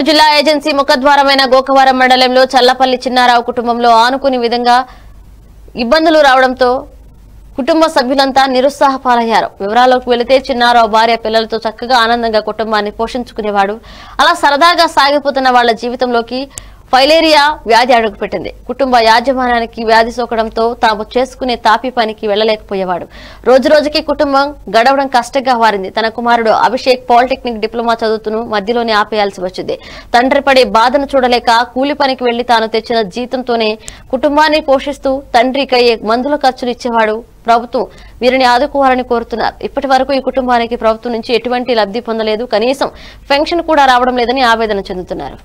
జిల్లా ఏజెన్సీ ముఖద్వారమైన గోకవరం మండలంలో చల్లపల్లి చిన్నారావు కుటుంబంలో ఆనుకుని విధంగా ఇబ్బందులు రావడంతో కుటుంబ సభ్యులంతా నిరుత్సాహపాలయ్యారు వివరాల్లోకి వెళితే చిన్నారావు భార్య పిల్లలతో చక్కగా ఆనందంగా కుటుంబాన్ని పోషించుకునేవాడు అలా సరదాగా సాగిపోతున్న వాళ్ళ జీవితంలోకి ఫైలేరియా వ్యాధి అడుగుపెట్టింది కుటుంబ యాజమాన్యానికి వ్యాధి సోకడంతో తాము చేసుకునే తాపి పనికి వెళ్లలేకపోయేవాడు రోజు రోజుకి కుటుంబం గడవడం కష్టంగా మారింది తన కుమారుడు అభిషేక్ పాలిటెక్నిక్ డిప్లొమా చదువుతును మధ్యలోనే ఆపేయాల్సి వచ్చింది తండ్రి పడే బాధను చూడలేక కూలి పనికి వెళ్లి తాను తెచ్చిన జీతంతోనే కుటుంబాన్ని పోషిస్తూ తండ్రికి అయ్యే మందుల ఖర్చులు ఇచ్చేవాడు ప్రభుత్వం వీరిని ఆదుకోవాలని కోరుతున్నారు ఇప్పటి వరకు ఈ కుటుంబానికి ప్రభుత్వం నుంచి ఎటువంటి లబ్ధి పొందలేదు కనీసం పెన్షన్ కూడా రావడం లేదని ఆవేదన చెందుతున్నారు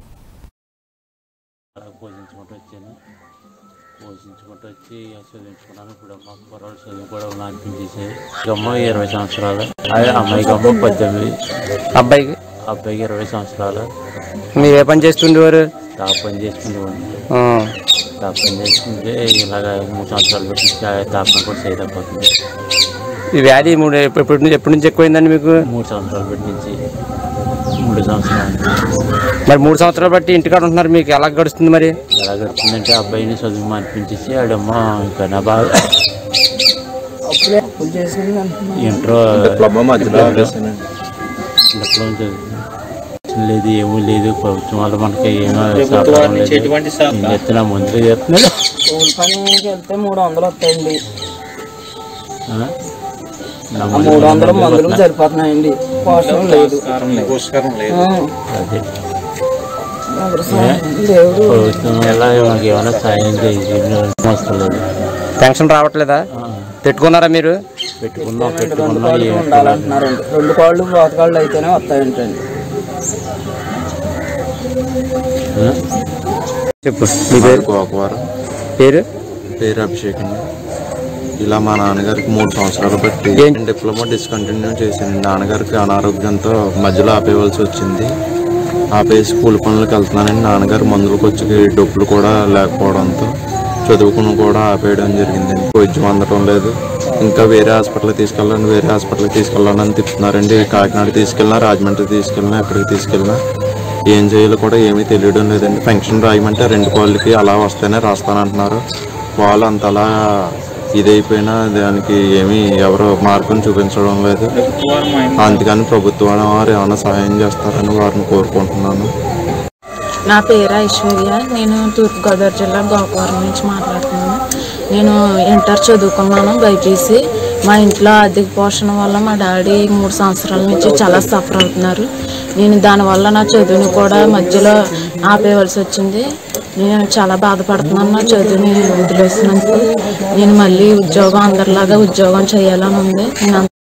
పోషించుకుంటూ వచ్చాను పోషించుకుంటూ వచ్చి చదివించుకున్నాను ఇప్పుడు మా కుర్రాడు చదువు కూడా అనిపించేసాయి అమ్మ ఇరవై సంవత్సరాలు అదే అమ్మాయికి అమ్మ పద్దెనిమిది అబ్బాయికి అబ్బాయికి ఇరవై సంవత్సరాలు మీరు ఏ పని చేస్తుండేవారు తాప పని చేసుకునేవాడిని ఆ, తాప పని చేసుకుంటే ఇలాగ మూడు సంవత్సరాలు పెట్టి తాపం కూడా చేయకపోతుంది ఈ వ్యాధి మూడు ఎప్పటి ఎప్పటి నుంచి ఎప్పటి నుంచి ఎక్కువైందండి మీకు మూడు సంవత్సరాలు పెట్టి నుంచి మూడు సంవత్సరాలు మరి మూడు సంవత్సరాలు బట్టి ఇంటికాడ ఉంటున్నారు మీకు ఎలా గడుస్తుంది మరి ఎలా గడుపుతుందంటే అబ్బాయిని చదువు అనిపించేసి ఆడమ్మ ఇంకా నా బాగా ఇంట్రో డిప్లొమా చదువు లేదు ఏమీ లేదు ప్రభుత్వం వల్ల మనకి ఏమో సహకారం లేదు ఏం చెప్తున్నా ముందు చెప్తున్నాడు కూలి పనికి వెళ్తే మూడు వందలు వస్తాయండి ఆ? నా ఆ ముందు మూడు వందలు ముందు మందులకు సరిపోతున్నాయండి పోషణం లేదు ఆ, అదే ఎవరు సాయం దేవుడు ప్రభుత్వం వల్ల మనకి ఏమైనా సాయం చేసి వస్తలేదు పెన్షన్ రావట్లేదా ఆ, పెట్టుకున్నారా మీరు పెట్టుకున్నాం రెండు పెట్టుకున్నాం కాళ్ళు ఏం ఉండాలంటున్నారండి రెండు కాళ్ళు పోతకాళ్ళు అయితేనే వస్తాయంటండి ఆ? చెప్పు మీ పేరు గోకవరం పేరు పేరు అభిషేక్ అండి ఇలా మా నాన్నగారికి మూడు సంవత్సరాలు బట్టి ఏం- డిప్లొమా డిస్కంటిన్యూ చేశాను నాన్నగారికి అనారోగ్యంతో మధ్యలో ఆపేయవలసి వచ్చింది ఆపేసి కూలి పనులకు వెళ్తున్నానని నాన్నగారు మందులకు వచ్చి డబ్బులు కూడా లేకపోవడంతో చదువుకుని కూడా ఆపేయడం జరిగింది వైద్యం అందడం లేదు ఇంకా వేరే హాస్పిటల్కి తీసుకెళ్ళండి వేరే హాస్పిటల్కి తీసుకెళ్ళండి అని తిప్పుతున్నారండి కాకినాడ తీసుకెళ్ళినా రాజమండ్రి తీసుకెళ్ళినా ఎక్కడికి తీసుకెళ్ళినా ఏం చేయాలో కూడా ఏమీ తెలియడం లేదండి పెన్షన్ రాయమంటే రెండు కాళ్ళకి అలా వస్తేనే రాస్తానంటున్నారు వాళ్ళు అంతలా ఇదైపోయినా దానికి ఏమీ ఎవరు మార్పును చూపించడం లేదు అందుకని ప్రభుత్వం వారు ఏమైనా సహాయం చేస్తారని వారిని కోరుకుంటున్నాను నా పేరు ఐశ్వర్య నేను తూర్పుగోదావరి జిల్లా గోకవరం నుంచి మాట్లాడుతున్నాను నేను ఇంటర్ చదువుకున్నాను బైపీసీ మా ఇంట్లో ఆర్థిక పోషణ వల్ల మా డాడీ మూడు సంవత్సరాల నుంచి చాలా సఫర్ అవుతున్నారు నేను దానివల్ల నా చదువుని కూడా మధ్యలో ఆపేయవలసి వచ్చింది నేను చాలా బాధపడుతున్నాను నా చదువుని వదిలేసినందుకు నేను మళ్ళీ ఉద్యోగం అందరిలాగా ఉద్యోగం చేయాలని ఉంది నేను